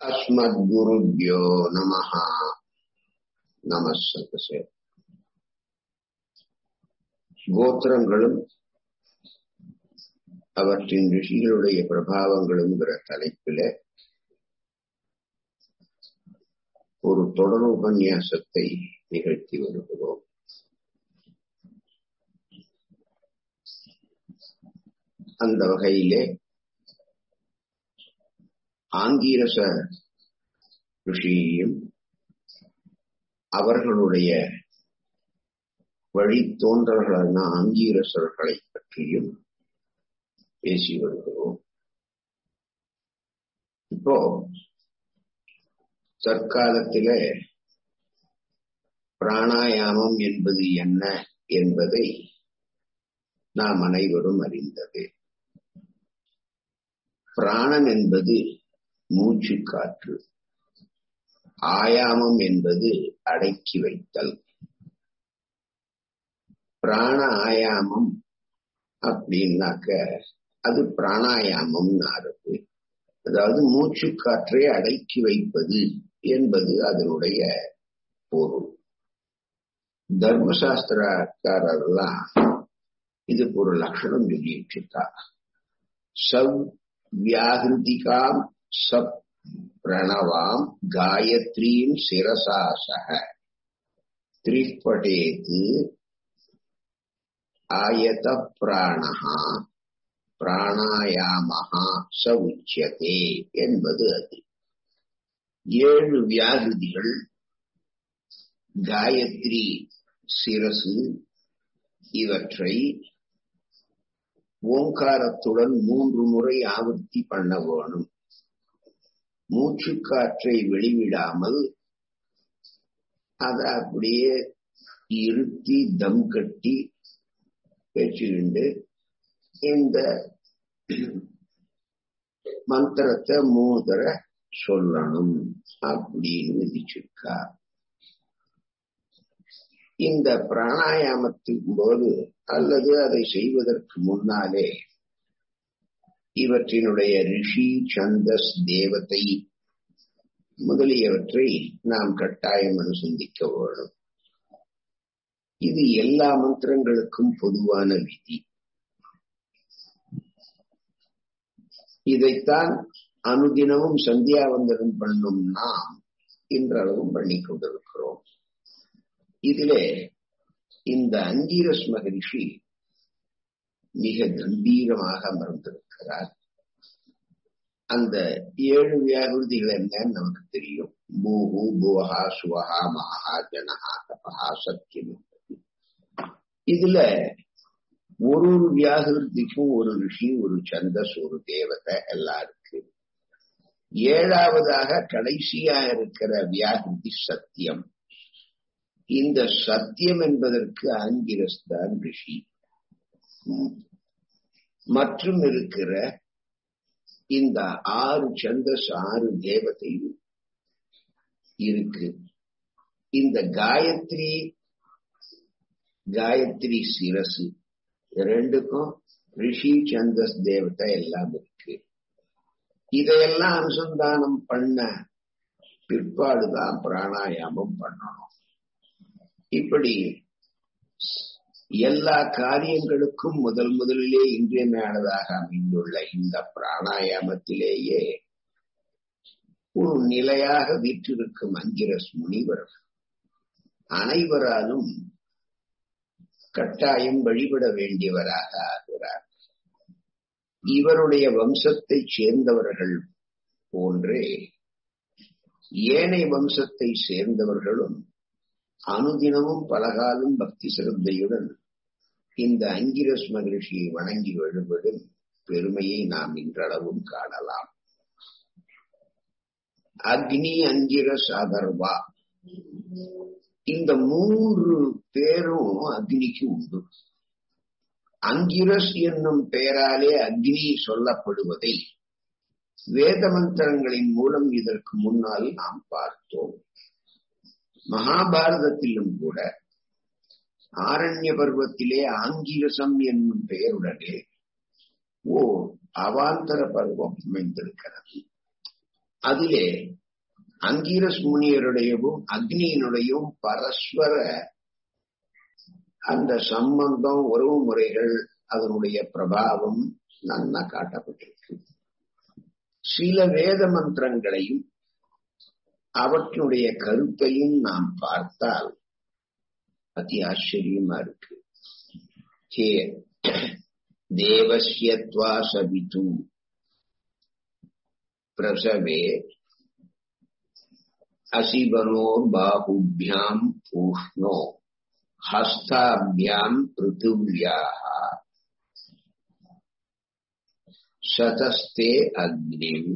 अस्मद्गुरुभ्यो नमः நம சதசே கோத்திரங்களும் அவற்றின் ரிஷிகளுடைய பிரபாவங்களுங்கிற தலைப்பில ஒரு தொடர் உபன்யாசத்தை நிகழ்த்தி வருகிறோம் அந்த வகையிலே ஆங்கீரச ரிஷியையும் அவர்களுடைய வழித்தோன்றல்களான ஆங்கீரசர்களை பற்றியும் பேசி வருகிறோம் இப்போ தற்காலத்தில பிராணாயாமம் என்பது என்ன என்பதை நாம் அனைவரும் அறிந்தது பிராணன் என்பது மூச்சு காற்று ஆயாமம் என்பது அடக்கி வைத்தல் பிராண ஆயாமம் அப்படின்னாக்க அது பிராணாயாமம் ஆறுது அதாவது மூச்சு காற்றை அடக்கி வைப்பது என்பது அதனுடைய பொருள் தர்மசாஸ்திரக்காரர்லாம் இதுக்கு ஒரு லட்சணம் சொல்லிட்டு சவ் வியாகிருதிகாம் சப் பிரணவாம் காயத்ரீம் சிரசாசக திரிப்படேது ஆயத பிராணஹா பிராணாயாமஹா ச உச்சியதே என்பது அது ஏழு வியாகிருதிகள் காயத்ரி சிரசு இவற்றை ஓங்காரத்துடன் மூன்று முறை ஆவர்த்தி பண்ண வேணும் மூச்சு காற்றை வெளிவிடாமல் அதை அப்படியே இருத்தி தம் கட்டி வச்சுக்கிண்டு இந்த மந்திரத்தை மூணு தர சொல்லணும் அப்படின்னு விதிச்சிருக்கா இந்த பிராணாயாமத்தின் போது அல்லது அதை செய்வதற்கு முன்னாலே இவற்றினுடைய ரிஷி சந்தஸ் தேவதை முதலியவற்றை நாம் கட்டாயம் அனுசந்திக்க வேணும் இது எல்லா மந்திரங்களுக்கும் பொதுவான விதி இதைத்தான் அனுதினமும் சந்தியாவந்தனம் பண்ணும் நாம் இன்றளவும் பண்ணி கொண்டிருக்கிறோம் இதிலே இந்த அங்கீரஸ் மகரிஷி மிக கம்பீரமாக அமர்ந்திருக்கிறார் அந்த ஏழு வியாகுதிகள் என்னன்னு நமக்கு தெரியும் பூஹு புவஹா சுவஹா மகா ஜனஹா தபஹா சத்தியம் இதுல ஒரு ஒரு வியாகிருதிக்கும் ஒரு ரிஷி ஒரு சந்தஸ் ஒரு தேவதை எல்லாம் இருக்கு ஏழாவதாக கடைசியா இருக்கிற வியாகிருதி சத்தியம் இந்த சத்தியம் என்பதற்கு ஆங்கிரஸ்தான் ரிஷி மற்றும் இருக்கிற இந்த ஆறு சந்தஸ் ஆறு தேவதையும் இருக்கு இந்த காயத்ரி காயத்ரி சிரசு ரெண்டுக்கும் ரிஷி சந்தஸ் தேவதை எல்லாம் இருக்கு இதையெல்லாம் அனுசந்தானம் பண்ண பிற்பாடுதான் பிராணாயாமம் பண்ணணும் இப்படி எல்லா காரியங்களுக்கும் முதல் முதலிலே இன்றியமையானதாக அமைந்துள்ள இந்த பிராணாயாமத்திலேயே ஒரு நிலையாக வீற்றிருக்கும் அங்கிரஸ் முனிவர் அனைவராலும் கட்டாயம் வழிபட வேண்டியவராக ஆகிறார் இவருடைய வம்சத்தை சேர்ந்தவர்கள் போன்றே ஏனைய வம்சத்தை சேர்ந்தவர்களும் அனுதினமும் பலகாலம் பக்தி சிரத்தையுடன் இந்த அங்கிரஸ் மகிழ்ச்சியை வணங்கி வழிபடும் பெருமையை நாம் இன்றளவும் காணலாம் அக்னி அங்கிரஸ் அதர்வா இந்த மூன்று பேரும் அக்னிக்கு உண்டு அங்கிரஸ் என்னும் பெயராலே அக்னி சொல்லப்படுவதை வேத மந்திரங்களின் மூலம் இதற்கு முன்னால் நாம் பார்த்தோம் மகாபாரதத்திலும் கூட ஆரண்ய பருவத்திலே ஆங்கிரசம் என்னும் பெயருடனே ஓ அவாந்தர பருவம் அமைந்திருக்கிறது அதிலே அங்கீரஸ் முனியருடையவும் அக்னியினுடையும் பரஸ்பர அந்த சம்பந்தம் உறவு முறைகள் அதனுடைய பிரபாவம் நன்னா காட்டப்பட்டிருக்கு சில வேத மந்திரங்களையும் அவற்றினுடைய கருத்தையும் நாம் பார்த்தால் அதி ஆச்சரியமா இருக்கு ஹே தேவசியத்வா சபித்து பிரசவே அசிபனோர் பாகுபியாம் பூஷ்ணோ ஹஸ்தாபியாம் பிருத்திவியாக சதஸ்தே அக்னிம்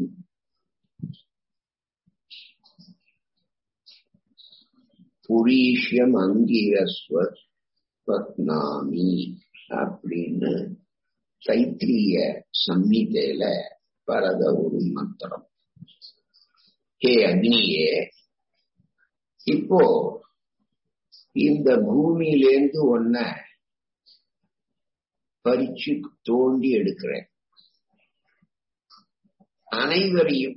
புரீஷ்யம் அங்கீரஸ்வத் பத்னாமி அப்படின்னு தைத்திரிய சம்மிதையில வரத ஒரு மந்திரம் ஹே அக்னியே இப்போ இந்த பூமியிலேந்து ஒன்ன பறிச்சு தோண்டி எடுக்கிறேன் அனைவரையும்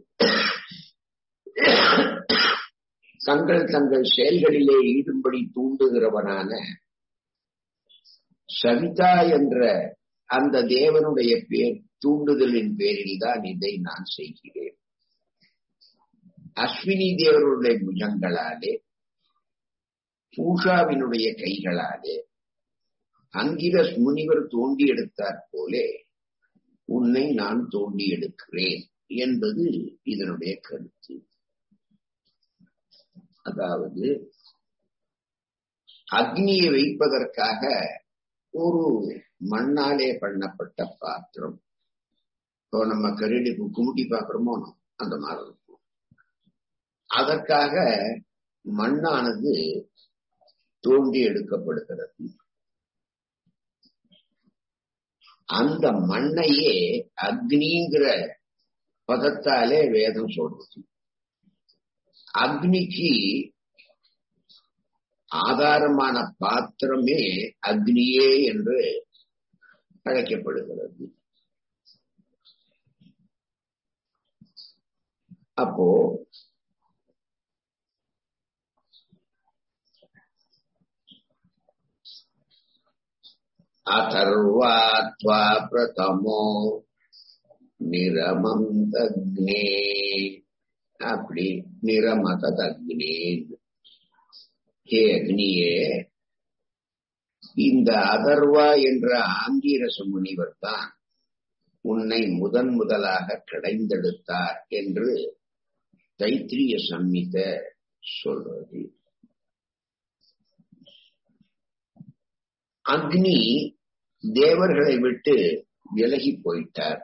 தங்கள் தங்கள் செயல்களிலே ஈடுபடி தூண்டுகிறவனான சவிதா என்ற அந்த தேவனுடைய பேர் தூண்டுதலின் பேரில் தான் இதை நான் செய்கிறேன் அஸ்வினி தேவருடைய புஜங்களாலே பூஷாவினுடைய கைகளாலே அங்கிரஸ் முனிவர் தோண்டி எடுத்தார் போலே உன்னை நான் தோண்டி எடுக்கிறேன் என்பது இதனுடைய கருத்து அதாவது அக்னியை வைப்பதற்காக ஒரு மண்ணாலே பண்ணப்பட்ட பாத்திரம் இப்போ நம்ம கரடிக்கு குமுட்டி பாக்குறோமோ அந்த மாதிரி இருக்கும் அதற்காக மண்ணானது தோண்டி எடுக்கப்படுகிறது அந்த மண்ணையே அக்னிங்கிற பதத்தாலே வேதம் சொல்றது அக்னிக்கு ஆதாரமான பாத்திரமே அக்னியே என்று அழைக்கப்படுகிறது அப்போ अथर्वात्वा प्रथमो நிரமந்தக்னே அப்படி நிரமதக்னே ஹே அக்னியே இந்த அதர்வா என்ற ஆங்கிரச முனிவர் தான் உன்னை முதன் முதலாக கிடைந்தெடுத்தார் என்று தைத்திரிய சம்மித சொல்றது அக்னி தேவர்களை விட்டு விலகி போயிட்டார்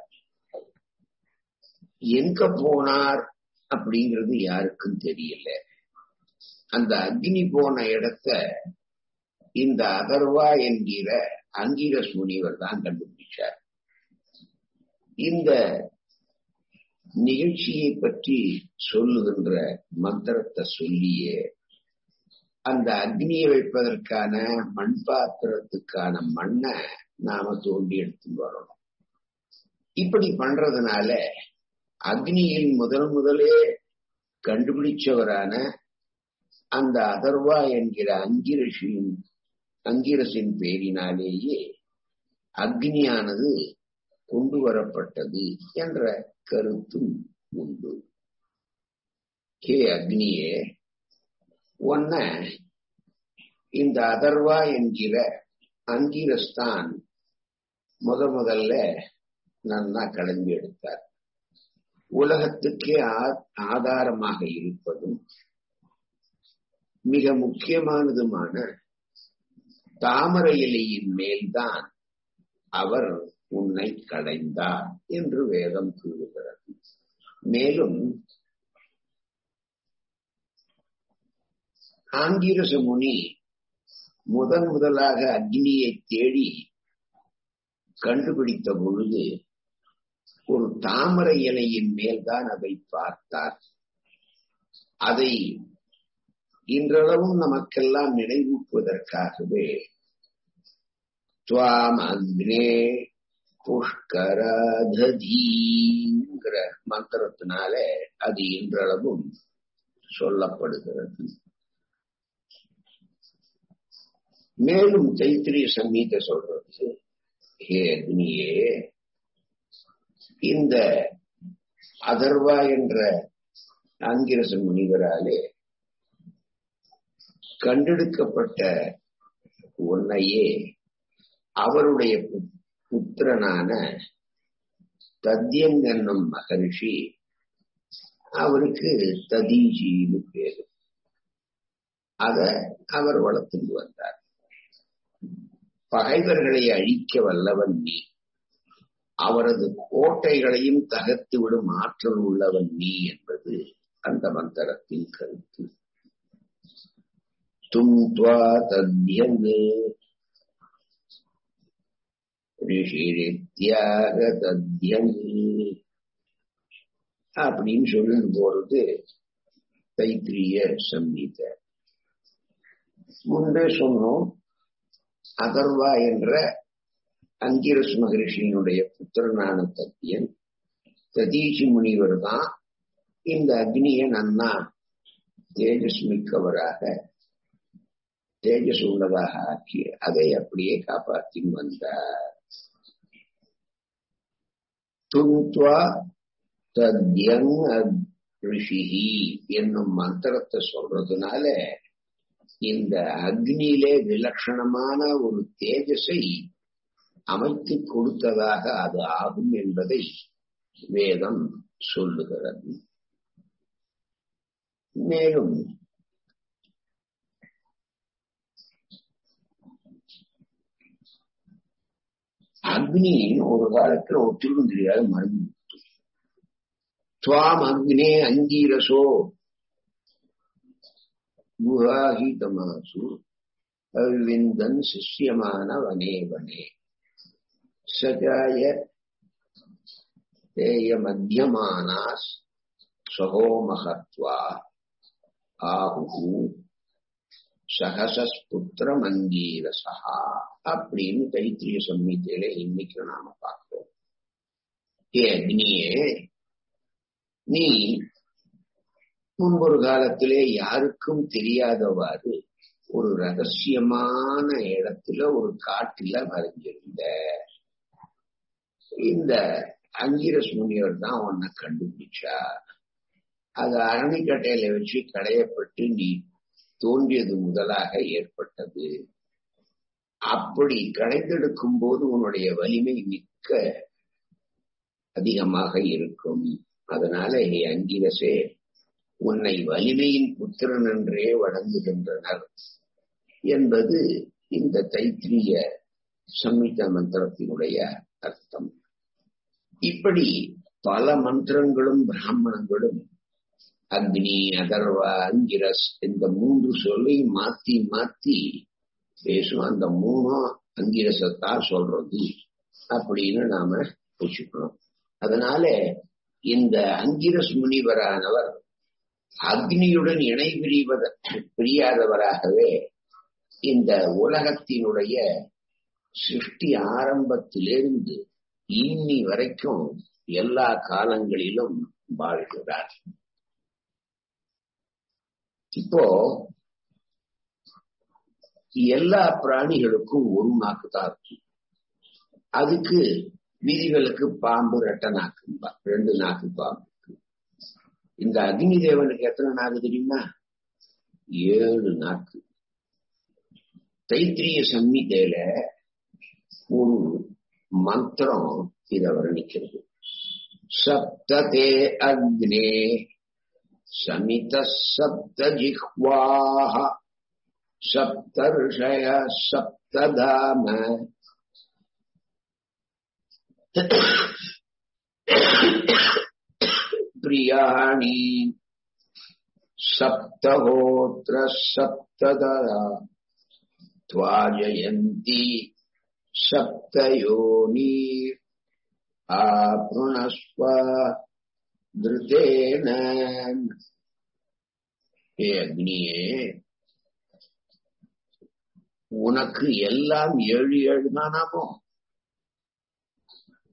எங்க போனார் அப்படிங்கிறது யாருக்கும் தெரியல அந்த அக்னி போன இடத்த இந்த அதர்வா என்கிற அங்கீரஸ் முனிவர் தான் கண்டுபிடிச்சார் இந்த நிகழ்ச்சியை பற்றி சொல்லுகின்ற மந்திரத்தை சொல்லியே அந்த அக்னியை வைப்பதற்கான மண் பாத்திரத்துக்கான மண்ணை நாம தோண்டி எடுத்து வரணும் இப்படி பண்றதுனால அக்னியில் முதல் முதலே கண்டுபிடிச்சவரான அந்த அதர்வா என்கிற அங்கிரசின் அங்கிரசின் பேரினாலேயே அக்னியானது கொண்டு வரப்பட்டது என்ற கருத்தும் உண்டு கே அக்னியே ஒன்ன இந்த அதர்வா என்கிற அங்கீரஸ்தான் முத முதல்ல நன்னா கலந்து எடுத்தார் உலகத்துக்கே ஆதாரமாக இருப்பதும் மிக முக்கியமானதுமான தாமரை இலையின் மேல்தான் அவர் உன்னை கடைந்தார் என்று வேதம் கூறுகிறது மேலும் ஆங்கிரச முனி முதன் முதலாக அக்னியை தேடி கண்டுபிடித்த பொழுது ஒரு தாமரை இலையின் மேல்தான் அதை பார்த்தார் அதை இன்றளவும் நமக்கெல்லாம் நினைவூட்டுவதற்காகவே துவாம் அக்னே புஷ்கராதீங்கிற மந்திரத்தினால அது இன்றளவும் சொல்லப்படுகிறது மேலும் தைத்திரிய சங்கீத சொல்றது ஹே அக்னியே இந்த அதர்வா என்ற ஆங்கிரச முனிவராலே கண்டெடுக்கப்பட்ட உன்னையே அவருடைய புத்திரனான தத்யன் என்னும் மகரிஷி அவருக்கு ததீஜின்னு பேரு அத அவர் வளர்த்துட்டு வந்தார் பகைவர்களை அழிக்க வல்லவன் நீ அவரது கோட்டைகளையும் தகர்த்து விடும் ஆற்றல் உள்ளவன் நீ என்பது அந்த மந்திரத்தின் கருத்து தும் துவா தத்யங்கு ரிஷிரித்யாக தத்யங்கு அப்படின்னு சொல்லி போறது தைத்திரிய சங்கீத முன்பே சொன்னோம் அதர்வா என்ற அங்கிரஸ் மகரிஷியினுடைய புத்திரனான தத்தியன் ததீஷி முனிவர் தான் இந்த அக்னிய நன்னா தேஜஸ் மிக்கவராக தேஜஸ் உள்ளதாக ஆக்கி அதை அப்படியே காப்பாற்றி வந்தார் துன்த்வா தத்யங் ரிஷிஹி என்னும் மந்திரத்தை சொல்றதுனால இந்த அக்னியிலே விலட்சணமான ஒரு தேஜஸை அமைத்து கொடுத்ததாக அது ஆகும் என்பதை வேதம் சொல்லுகிறது மேலும் அக்னி ஒரு காலத்துல ஒத்துக்கும் தெரியாது மருந்து துவாம் அக்னே அங்கீரசோ குஹாஹிதமாசு அவிந்தன் சிஷ்யமான வனே வனே சஜாய தேய மத்தியமானாஸ் சகோமகத்வா ஆஹு சகசஸ்புத்திர மங்கீரசா அப்படின்னு தைத்திரிய சம்மித்தையில இன்னைக்கு நாம பார்க்கிறோம் ஏ அக்னியே நீ முன்பொரு காலத்திலே யாருக்கும் தெரியாதவாறு ஒரு ரகசியமான இடத்துல ஒரு காட்டில மறைஞ்சிருந்த இந்த அங்கிரஸ் முனிவர் தான் உன்னை கண்டுபிடிச்சா அது அரணிக்கட்டையில வச்சு களையப்பட்டு நீ தோன்றியது முதலாக ஏற்பட்டது அப்படி கடைந்தெடுக்கும் போது உன்னுடைய வலிமை மிக்க அதிகமாக இருக்கும் அதனால ஹே அங்கிரசே உன்னை வலிமையின் புத்திரன் என்றே வழங்குகின்றனர் என்பது இந்த தைத்திரிய சம்மித மந்திரத்தினுடைய அர்த்தம் இப்படி பல மந்திரங்களும் பிராமணங்களும் அக்னி அதர்வா அங்கிரஸ் இந்த மூன்று சொல்லி மாத்தி மாத்தி பேசும் அந்த மூணும் அங்கிரசத்தான் சொல்றது அப்படின்னு நாம வச்சுக்கணும் அதனால இந்த அங்கிரஸ் முனிவரானவர் அக்னியுடன் இணை பிரிவத பிரியாதவராகவே இந்த உலகத்தினுடைய சிருஷ்டி ஆரம்பத்திலிருந்து இன்னி வரைக்கும் எல்லா காலங்களிலும் வாழ்கிறார் இப்போ எல்லா பிராணிகளுக்கும் ஒரு நாக்கு தான் இருக்கு அதுக்கு விதிகளுக்கு பாம்பு ரெட்ட நாக்கு ரெண்டு நாக்கு பாம்பு இந்த அக்னி தேவனுக்கு எத்தனை நாக்கு தெரியுமா ஏழு நாக்கு தைத்திரிய சம்மிதையில ஒரு மந்திரம் இத வர்ணிக்கிறது சப்ததே அக்னே சமித சப்த ஜிஹ்வாஹ சப்தர்ஷய சப்ததாம प्रियाणि सप्तहोत्र सप्तदरा त्वाजयन्ति सप्तयोनी आपृणस्व திருத்தேன ஏ அக்னியே உனக்கு எல்லாம் ஏழு ஏழு தானாமோ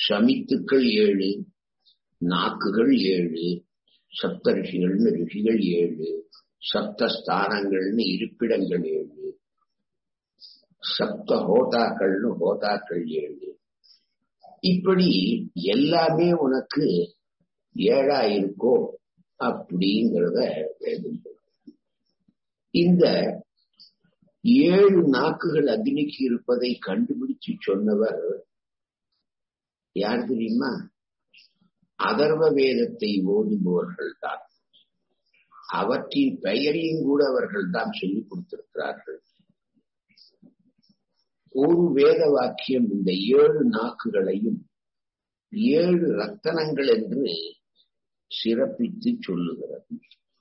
சமித்துக்கள் ஏழு நாக்குகள் ஏழு சப்த ரிஷிகள்னு ரிஷிகள் ஏழு சப்தஸ்தானங்கள்னு இருப்பிடங்கள் ஏழு சப்த ஹோதாக்கள்னு ஹோதாக்கள் ஏழு இப்படி எல்லாமே உனக்கு ஏழா இருக்கோ அப்படிங்கிறத வேதம் இந்த ஏழு நாக்குகள் அக்னிக்கு இருப்பதை கண்டுபிடிச்சு சொன்னவர் யார் தெரியுமா அதர்வ வேதத்தை ஓதுபவர்கள் தான் அவற்றின் பெயரையும் கூட அவர்கள் தான் சொல்லிக் கொடுத்திருக்கிறார்கள் ஒரு வேத வாக்கியம் இந்த ஏழு நாக்குகளையும் ஏழு ரத்தனங்கள் என்று சிறப்பித்து சொல்லுகிறது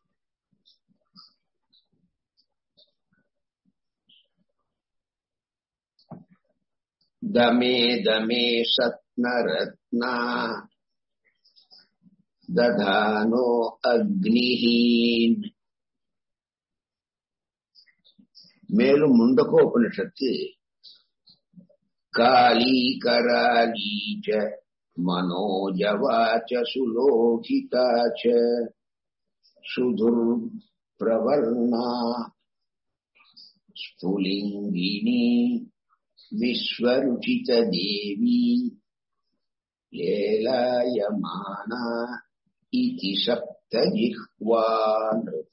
दमे दमे सत्नरत्ना दधानो अग्निः மேலும் முண்டகோபனிஷத்து காலி கராலீச்ச மனோஜவாச்ச சுலோகிதாச்ச சுதுர் பிரவர்ணா ஸ்புலிங்கினி விஸ்வருச்சித தேவி ஏலாயமானா இதி சப்த ஜிஹ்வான்றது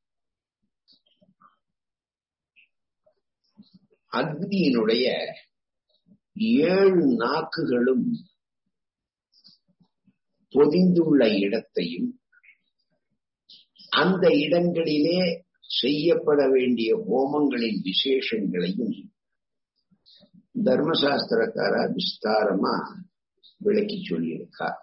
அக்னியினுடைய ஏழு நாக்குகளும் பொதிந்துள்ள இடத்தையும் அந்த இடங்களிலே செய்யப்பட வேண்டிய ஹோமங்களின் விசேஷங்களையும் தர்மசாஸ்திரக்கார விஸ்தாரமா விளக்கி சொல்லியிருக்கார்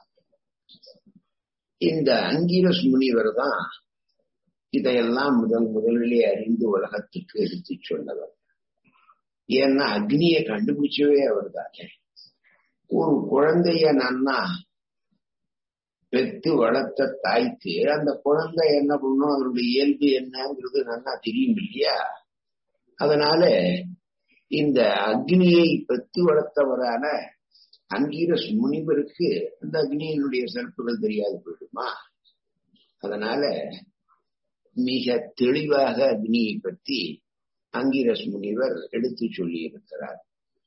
இந்த அங்கீரஸ் முனிவர் தான் இதையெல்லாம் முதல் முதலிலே அறிந்து உலகத்துக்கு எடுத்து சொன்னவர் ஏன்னா அக்னியை கண்டுபிடிச்சவே அவர் தானே ஒரு குழந்தைய நன்னா பெத்து வளர்த்த தாய்க்கு அந்த குழந்தை என்ன பண்ணும் அவருடைய இயல்பு என்னங்கிறது நன்னா தெரியும் இல்லையா அதனால இந்த அக்னியை பெத்து வளர்த்தவரான அங்கீரஸ் முனிவருக்கு அந்த அக்னியினுடைய சிறப்புகள் தெரியாது போயிடுமா அதனால மிக தெளிவாக அக்னியை பற்றி அங்கீரஸ் முனிவர் எடுத்து சொல்லி இருக்கிறார்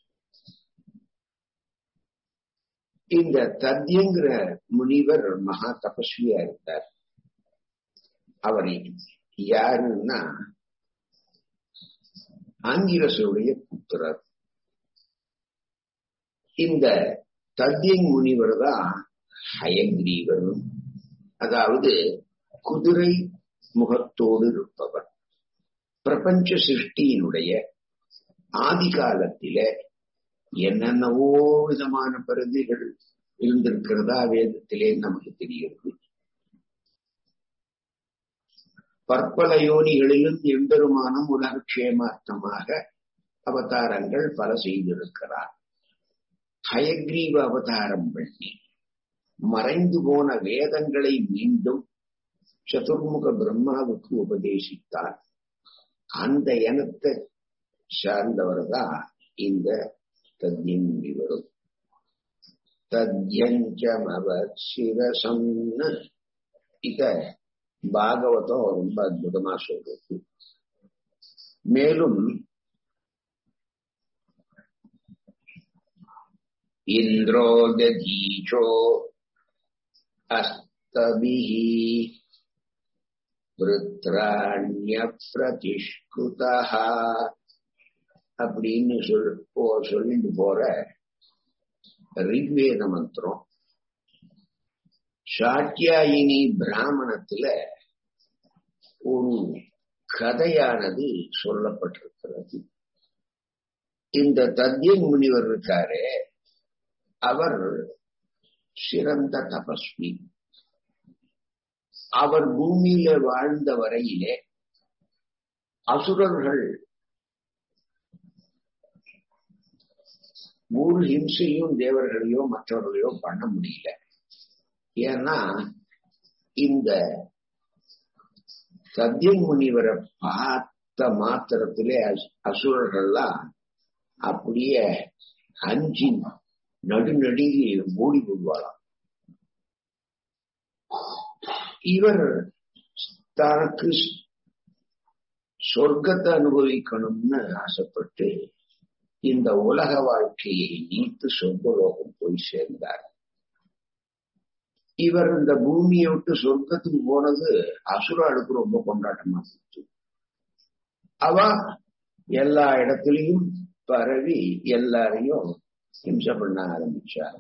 இந்த தத்தியங்கிற முனிவர் மகா தபஸ்வியா இருந்தார் அவர் யாருன்னா ஆங்கிரசுடைய புத்திரர் இந்த தத்தியங் முனிவர் தான் ஹயக்ரீவரும் அதாவது குதிரை முகத்தோடு இருப்பவர் பிரபஞ்ச சிருஷ்டியினுடைய ஆதி காலத்தில என்னென்னவோ விதமான பிரதிகள் இருந்திருக்கிறதா வேதத்திலே நமக்கு தெரிகிறது பற்பல யோனிகளிலும் எம்பெருமானும் உலகக்ஷேமார்த்தமாக அவதாரங்கள் பல செய்திருக்கிறார் ஹயக்ரீவ அவதாரம் பண்ணி மறைந்து போன வேதங்களை மீண்டும் சதுர்முக பிரம்மாவுக்கு உபதேசித்தார் அந்த இனத்தை சார்ந்தவர் தான் இந்த தத்யம் வரும் தத்யஞ்சமவசிரசம்னு இத பாகவதம் ரொம்ப அற்புதமா சொல்றது மேலும் இந்திரோ தீச்சோ அஸ்தபிஹி விருத்ராண்ய பிரதிஷ்குதா அப்படின்னு சொல் சொல்லிட்டு போற ரிக்வேத மந்திரம் சாட்டியாயினி பிராமணத்துல ஒரு கதையானது சொல்லப்பட்டிருக்கிறது இந்த தத்யன் முனிவர் இருக்காரே அவர் சிறந்த தபஸ்வி அவர் பூமியில வாழ்ந்த வரையிலே அசுரர்கள் ஒரு ஹிம்சையும் தேவர்களையோ மற்றவர்களையோ பண்ண முடியல ஏன்னா இந்த சத்தியன் முனிவரை பார்த்த மாத்திரத்திலே அசுரர்கள்லாம் அப்படியே அஞ்சி நடுநடுங்கி ஓடி விடுவாளாம் இவர் தனக்கு சொர்க்கத்தை அனுபவிக்கணும்னு ஆசைப்பட்டு இந்த உலக வாழ்க்கையை நீத்து சொர்க்கலோகம் போய் சேர்ந்தார் இவர் இந்த பூமியை விட்டு சொர்க்கத்துக்கு போனது அசுராளுக்கு ரொம்ப கொண்டாட்டமா இருந்துச்சு அவ எல்லா இடத்துலயும் பரவி எல்லாரையும் ஹிம்சை பண்ண ஆரம்பிச்சார்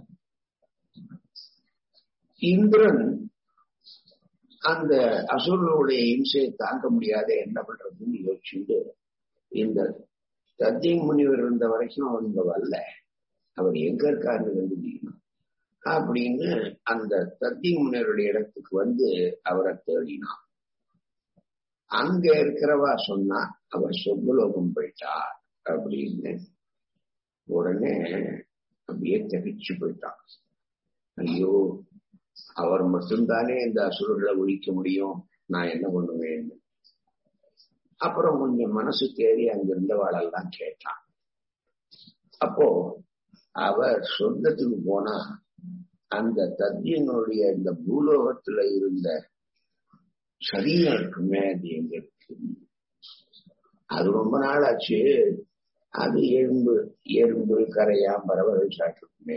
இந்திரன் அந்த அசுரனுடைய இம்சையை தாங்க முடியாத என்ன பண்றதுன்னு யோசிச்சுட்டு இந்த தத்திய முனிவர் இருந்த வரைக்கும் அவங்க வரல அவர் எங்க இருக்காருன்னு கண்டுபிடிக்கணும் அப்படின்னு அந்த தத்திய முனிவருடைய இடத்துக்கு வந்து அவரை தேடினான் அங்க இருக்கிறவா சொன்னா அவர் சொர்க்கலோகம் போயிட்டார் அப்படின்னு உடனே அப்படியே தவிச்சு போயிட்டான் ஐயோ அவர் மட்டும்தானே இந்த அசுரர்களை ஒழிக்க முடியும் நான் என்ன பண்ணுவேன் அப்புறம் கொஞ்சம் மனசு தேடி அங்க இருந்தவாளெல்லாம் கேட்டான் அப்போ அவர் சொர்க்கத்துக்கு போனா அந்த தத்தியனுடைய இந்த பூலோகத்துல இருந்த சரீரம் இருக்குமே அது எங்க இருக்கு அது ரொம்ப நாள் ஆச்சு அது எறும்பு எறும்பு கரையாம் பறவைகள் சாப்பிட்டுருக்குமே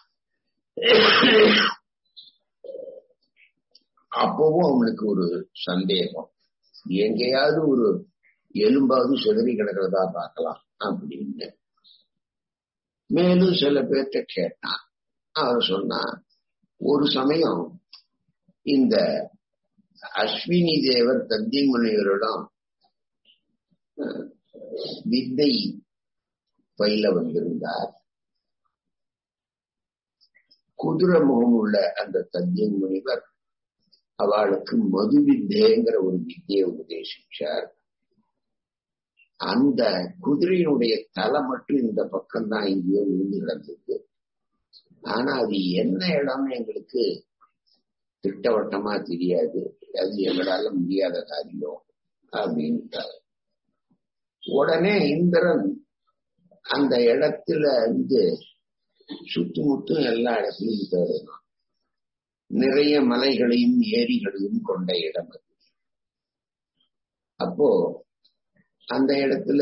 அப்பவும் அவனுக்கு ஒரு சந்தேகம் எங்கேயாவது ஒரு எலும்பாவது செதறி கிடக்கிறதா பார்க்கலாம் அப்படின்னு மேலும் சில பேர்த்த கேட்டான் அவர் சொன்னா ஒரு சமயம் இந்த அஸ்வினி தேவர் தந்தி முனிவரிடம் வித்தை பயில வந்திருந்தார் குதிரை முகம் உள்ள அந்த தத்தியன் முனிவர் அவளுக்கு மது வித்தைங்கிற ஒரு வித்தியை உபதேசிச்சார் அந்த குதிரையினுடைய தலை மட்டும் இந்த பக்கம் தான் இங்கேயோ விழுந்து கிடந்தது ஆனா அது என்ன இடம்னு எங்களுக்கு திட்டவட்டமா தெரியாது அது எங்களால முடியாத காரியம் அப்படின்ட்டார் உடனே இந்திரன் அந்த இடத்துல இருந்து சுத்துமுத்தும் எல்லா இடத்துலையும் தேடினான் நிறைய மலைகளையும் ஏரிகளையும் கொண்ட இடம் அது அப்போ அந்த இடத்துல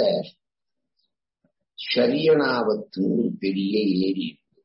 சரியனாவத்து ஒரு பெரிய ஏரி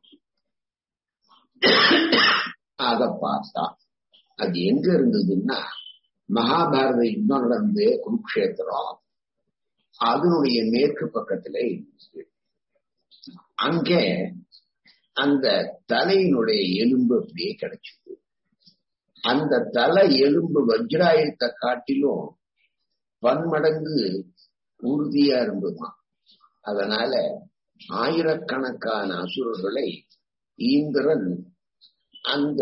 அத பார்த்தா அது எங்க இருந்ததுன்னா மகாபாரத யுத்தம் நடந்து குருக்ஷேத்திரம் அதனுடைய மேற்கு பக்கத்துல இருந்துச்சு அங்கே அந்த தலையினுடைய எலும்பு அப்படியே கிடைச்சது அந்த தலை எலும்பு வஜ்ராயத்தை காட்டிலும் பன்மடங்கு உறுதியா இருந்துதான் அதனால ஆயிரக்கணக்கான அசுரர்களை ஈந்திரன் அந்த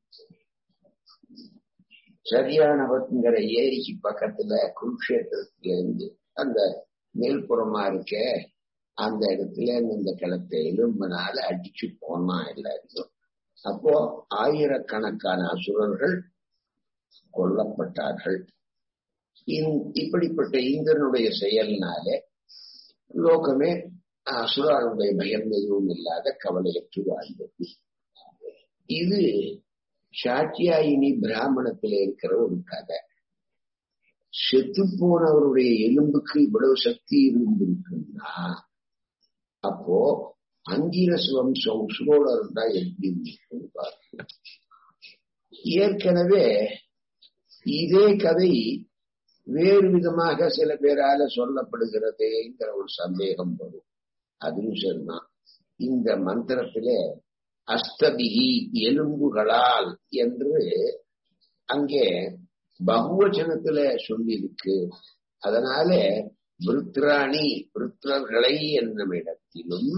சரியானவங்கிற ஏரிக்கு பக்கத்துல குருக்ஷேத்திரத்துல இருந்து அந்த மேல்புறமா இருக்க அந்த இடத்துல இந்த கிளத்தை எலும்புனால அடிச்சு போனான் எல்லாரையும் அப்போ ஆயிரக்கணக்கான அசுரர்கள் கொல்லப்பட்டார்கள் இப்படிப்பட்ட இந்திரனுடைய செயல்னால லோகமே அசுரனுடைய பயம் எதுவும் இல்லாத கவலையற்று வாழ்ந்தது இது சாட்சியாயினி பிராமணத்துல இருக்கிற ஒரு கதை செத்து போனவருடைய எலும்புக்கு இவ்வளவு சக்தி இருந்திருக்குன்னா அப்போ அங்கீரஸ் வம்சம் உசுரோட இருந்தா எப்படி இருக்குன்னு பாருங்க ஏற்கனவே இதே கதை வேறு விதமாக சில பேரால சொல்லப்படுகிறதேங்கிற ஒரு சந்தேகம் வரும் அதுவும் சரிதான் இந்த மந்திரத்திலே அஸ்தபிகி எலும்புகளால் என்று அங்கே பகுவச்சனத்துல சொல்லியிருக்கு அதனால விருத்ராணி விருத்திரர்களை என்னும் இடத்திலும்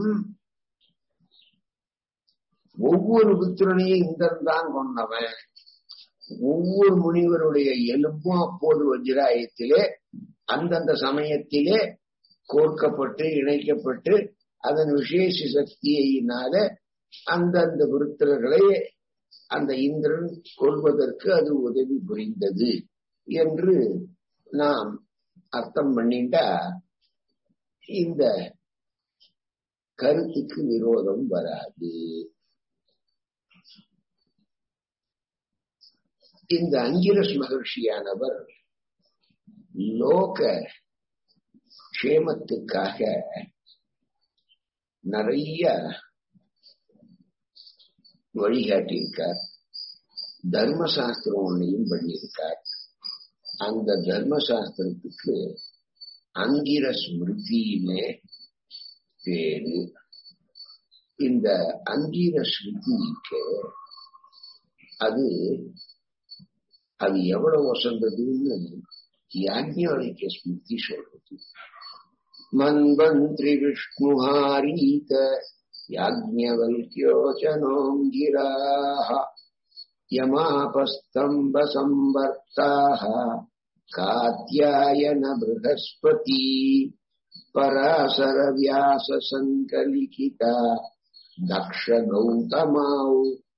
ஒவ்வொரு புத்திரனையும் இந்திரன் தான் கொண்டவன் ஒவ்வொரு முனிவருடைய எலும்பும் அப்போது வஜ்ராயத்திலே அந்தந்த சமயத்திலே கோர்க்கப்பட்டு இணைக்கப்பட்டு அதன் விசேஷ சக்தியினால அந்தந்த விருத்தர்களை அந்த இந்திரன் கொள்வதற்கு அது உதவி புரிந்தது என்று நாம் அர்த்தம் பண்ணிட்டா இந்த கருத்துக்கு விரோதம் வராது இந்த அங்கிரஸ் மகிழ்ச்சியானவர் லோக க்ஷேமத்துக்காக நிறைய வழிகாட்டியிருக்கார் தர்மசாஸ்திரம் ஒன்னையும் பண்ணியிருக்கார் அந்த தர்மசாஸ்திரத்துக்கு அங்கிர ஸ்மிருதியுமே பேரு இந்த அங்கீர ஸ்மிருதிக்கு அது அது எவ்வளவு வசந்ததுன்னு யாஜ்ஞானிக்க ஸ்மிருதி சொல்றது மன்வந்திரி விஷ்ணுஹாரீத யாஜ்ஞவல்யோச்சனோங்கிராः யமாபஸ்தம்ப சம்பர்த்தாः காத்யாயன बृहस्पति पराशर व्यास सङ्कलिखिता दक्ष गौतमाौ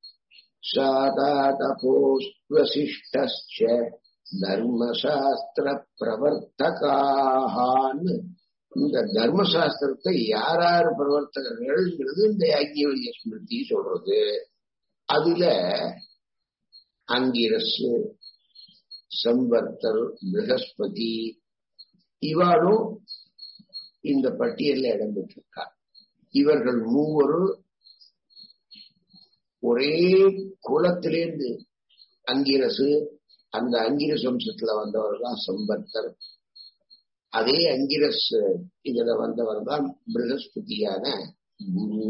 सादातपोस्त्वशिष्टश्च தர்மசாஸ்திர பிரவர்த்தகான்னு இந்த தர்மசாஸ்திரத்தை யார் யார் பிரவர்த்தகர்கள்ங்கிறது இந்த யாக்கியவல்ய ஸ்மிருதி சொல்றது அதுல அங்கிரஸ் சம்பர்த்தர் ப்ரகஸ்பதி இவாளும் இந்த பட்டியல்ல இடம் பெற்றிருக்கார் இவர்கள் மூவரும் ஒரே குலத்திலேருந்து அங்கிரசு அந்த அங்கிரஸ் வம்சத்துல வந்தவர் தான் சம்பர்த்தர் அதே அங்கிரஸ் இதுல வந்தவர் தான் பிரகஸ்பதியான குரு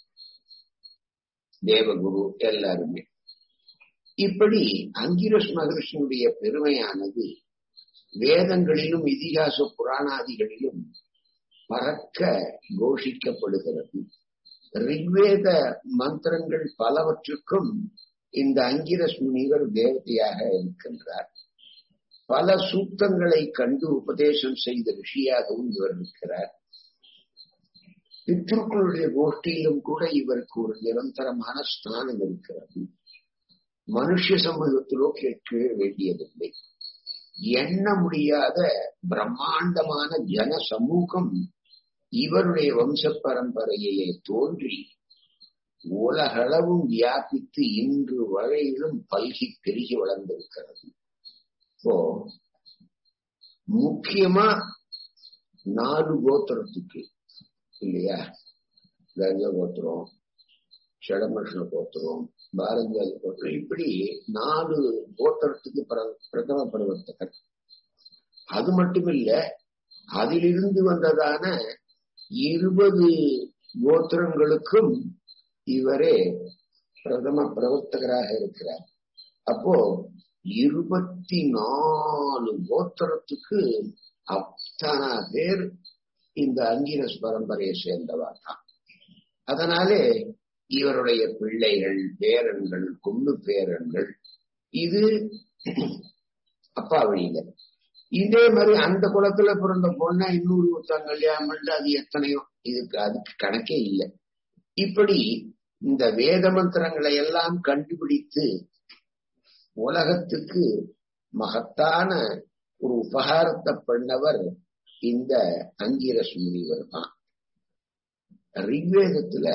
தேவகுரு எல்லாருமே இப்படி அங்கிரஸ் மகர்ஷியுடைய பெருமையானது வேதங்களிலும் இதிகாச புராணாதிகளிலும் பறக்க கோஷிக்கப்படுகிறது ரிக்வேத மந்திரங்கள் பலவற்றுக்கும் இந்த அங்கிரஸ் முனிவர் தேவதையாக இருக்கின்றார் பல சூக்தங்களை கண்டு உபதேசம் செய்த ரிஷியாகவும் இவர் இருக்கிறார் பித்ருக்களுடைய கோஷ்டியிலும் கூட இவருக்கு ஒரு நிரந்தரமான ஸ்தானம் இருக்கிறது மனுஷ சமூகத்திலோ கேட்க வேண்டியதில்லை எண்ண முடியாத பிரம்மாண்டமான ஜன சமூகம் இவருடைய வம்ச பரம்பரையே தோன்றி உலகளவும் வியாபித்து இன்று வரையிலும் பல்கி பெருகி வளர்ந்திருக்கிறது இப்போ முக்கியமா நாலு கோத்திரத்துக்கு இல்லையா கங்க கோத்திரம் ஷடமர்ஷன கோத்திரம் பாரதியாதி கோத்திரம் இப்படி நாலு கோத்திரத்துக்கு பிரதம பரிவர்த்தகர் அது மட்டுமில்ல அதிலிருந்து வந்ததான இருபது கோத்திரங்களுக்கும் இவரே பிரதம பிரவர்த்தகராக இருக்கிறார் அப்போ இருபத்தி நாலு கோத்திரத்துக்கு அத்தனை பேர் இந்த அங்கிரஸ் பரம்பரையை சேர்ந்தவா தான் அதனாலே இவருடைய பிள்ளைகள் பேரன்கள் கொண்டு பேரன்கள் இது அப்பா வழியில இதே மாதிரி அந்த குளத்துல பிறந்த பொண்ணை இன்னொரு ஒருத்தன் கல்யாணம் பண்ணிட்டு அது எத்தனையோ இதுக்கு அதுக்கு கணக்கே இல்லை இப்படி இந்த வேத மந்திரங்களை எல்லாம் கண்டுபிடித்து உலகத்துக்கு மகத்தான ஒரு உபகாரத்தை பண்ணவர் இந்த அங்கிரஸ் முனிவர் தான் ரிக்வேதத்துல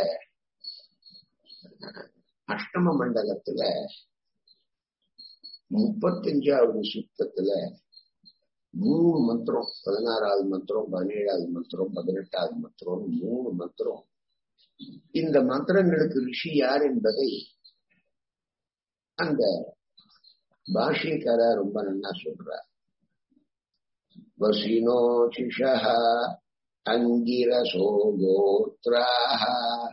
அஷ்டம மண்டலத்துல முப்பத்தஞ்சாவது சுத்தத்துல மூணு மந்திரம் பதினாறாவது மந்திரம் பதினேழாவது மந்திரம் பதினெட்டாவது மந்திரம் மூணு மந்திரம் இந்த மந்திரங்களுக்கு ரிஷி யார் என்பதை அந்த பாஷ்யக்காரா ரொம்ப நல்லா சொல்றார் வசினோசிஷா அங்கிரசோ கோத்ராஹ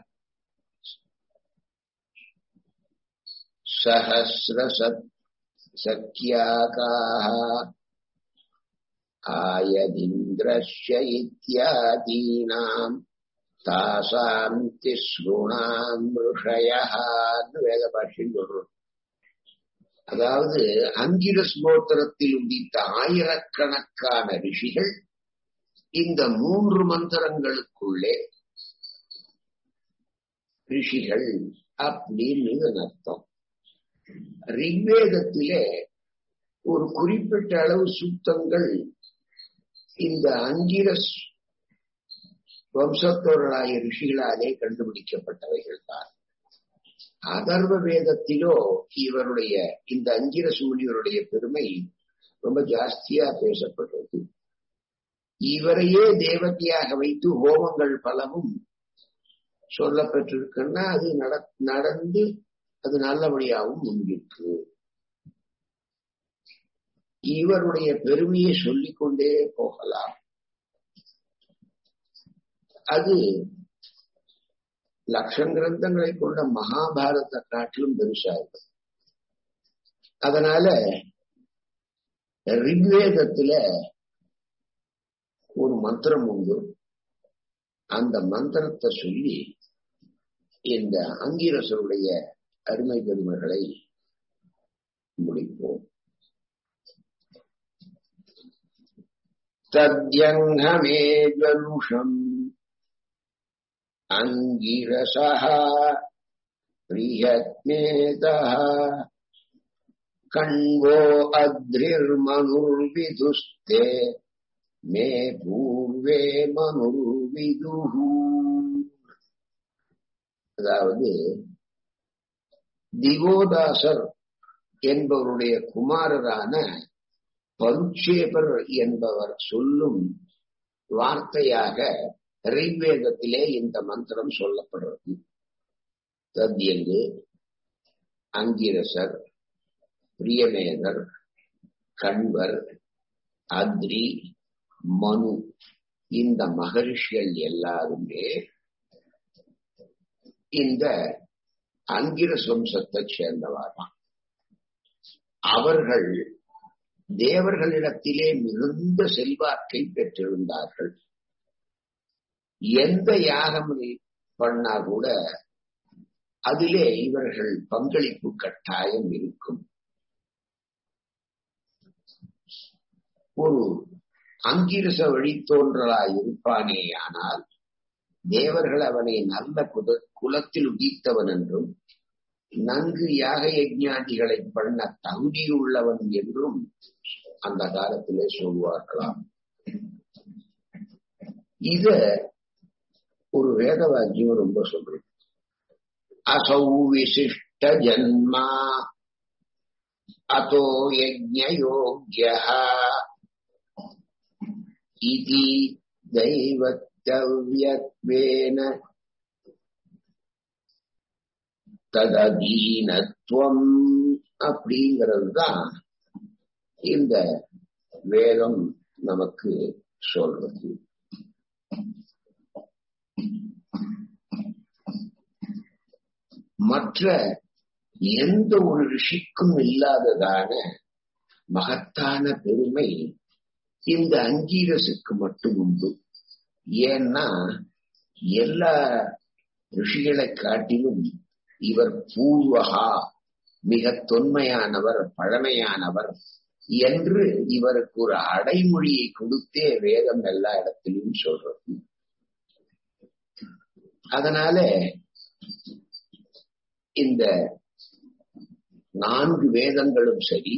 சஹசிரசத் சக்கியாகாः ஆயதிந்திரஸ்ய இத்தியாதீனாம் தாசாம் திஸ்ருணாம் ருஷயஹான்னு வேத பாஷ்யம் சொல்றோம் அதாவது அங்கிரஸ் கோத்திரத்தில் உதித்த ஆயிரக்கணக்கான ரிஷிகள் இந்த மூன்று மந்திரங்களுக்குள்ளே ரிஷிகள் அப்படின்னு அர்த்தம் ரிக்வேதத்திலே ஒரு குறிப்பிட்ட அளவு சூத்தங்கள் இந்த அங்கிரஸ் வம்சத்தோர்களாய ரிஷிகளாலே கண்டுபிடிக்கப்பட்டவைகள் தான் அதர்வ வேதத்திலோ இவருடைய இந்த அங்கிரசு முனிவருடைய பெருமை ரொம்ப ஜாஸ்தியா பேசப்படுறது இவரையே தேவதையாக வைத்து ஹோமங்கள் பலவும் சொல்லப்பட்டிருக்குன்னா அது நடந்து அது நல்லபடியாகவும் முன்னிற்கு இவருடைய பெருமையை சொல்லிக் கொண்டே போகலாம் அது லட்சம் கிரந்தங்களை கொண்ட மகாபாரத காட்டிலும் பெருசா இருக்கு அதனால ரிக்வேதத்துல ஒரு மந்திரம் உண்டு அந்த மந்திரத்தை சொல்லி இந்த அங்கீரசருடைய அருமை பெருமைகளை முடிப்போம் தத்யங்கமே ஜலுஷம் அங்கிரசः प्रियत्मेतः कण्वो अद्रिर्मनुर्विदुस्ते மே பூர்வே மனுர்விதுஹு அதாவது திவோதாசர் என்பவருடைய குமாரரான பருட்சேபர் என்பவர் சொல்லும் வார்த்தையாக ரிக்வேதத்திலே இந்த மந்திரம் சொல்லப்படுறது தத்யங்கு அங்கிரசர் பிரியமேதர் கண்வர் அத்ரி மனு இந்த மகரிஷிகள் எல்லாருமே இந்த அங்கிரஸ் வம்சத்தை சேர்ந்தவாராம் அவர்கள் தேவர்களிடத்திலே மிகுந்த செல்வாக்கை பெற்றிருந்தார்கள் எந்த யாகம் பண்ணா கூட அதிலே இவர்கள் பங்களிப்பு கட்டாயம் இருக்கும் ஒரு அங்கிரச வழித்தோன்றலாய் இருப்பானே ஆனால் தேவர்கள் அவனை நல்ல குத குலத்தில் உதித்தவன் என்றும் நன்கு யாக யஜ்ஞாதிகளை பண்ண தகுதியுள்ளவன் என்றும் அந்த காலத்திலே சொல்வார்களாம் இத ஒரு வேதவாக்கியம் ரொம்ப சொல்றது அசௌ விசிஷ்ட ஜன்மா அதோ யஜ்ஞயோக்யா இதி தெய்வத்தவ்யத்வேன தததீனத்துவம் அப்படிங்கிறது தான் இந்த வேதம் நமக்கு சொல்றது மற்ற எந்த ஒரு ரிஷிக்கும் இல்லாததான மகத்தான பெருமை இந்த அங்கீரசுக்கு மட்டும் உண்டு ஏன்னா எல்லா ரிஷிகளை காட்டிலும் இவர் பூர்வகா மிக தொன்மையானவர் பழமையானவர் என்று இவருக்கு ஒரு அடைமொழியை கொடுத்தே வேதம் எல்லா இடத்திலும் சொல்றது அதனால இந்த நான்கு வேதங்களும் சரி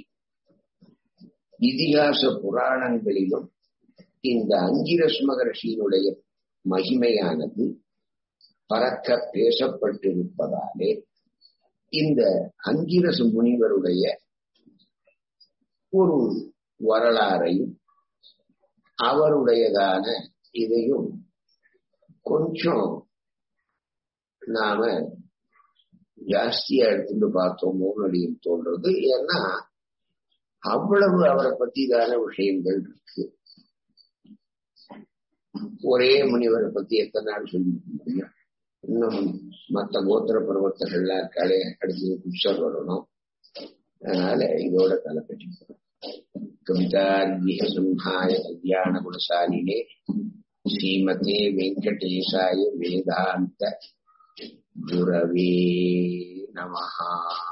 இதிகாச புராணங்களிலும் இந்த அங்கிரஸ் மகர்ஷியினுடைய மகிமையானது பறக்க பேசப்பட்டிருப்பதாலே இந்த அங்கிரசு முனிவருடைய ஒரு வரலாறையும் அவருடையதான இதையும் கொஞ்சம் நாம ஜாஸ்தியா எடுத்துட்டு பார்த்தோமோன்னு அப்படின்னு தோன்றது ஏன்னா அவ்வளவு அவரை பத்தி தான விஷயங்கள் இருக்கு ஒரே முனிவரை பத்தி எத்தனை நாள் சொல்லிக்க முடியும் இன்னும் மற்ற கோத்திர பருவத்தங்கள்லாம் இருக்காளே அடுத்தது குஷர் வரணும் அதனால இதோட தலைப்பற்றி கவிதார்கிய சிம்ஹாய கல்யாண குணசாலினே ஸ்ரீமதே வெங்கடேசாய வேதாந்த குரவே நமஹா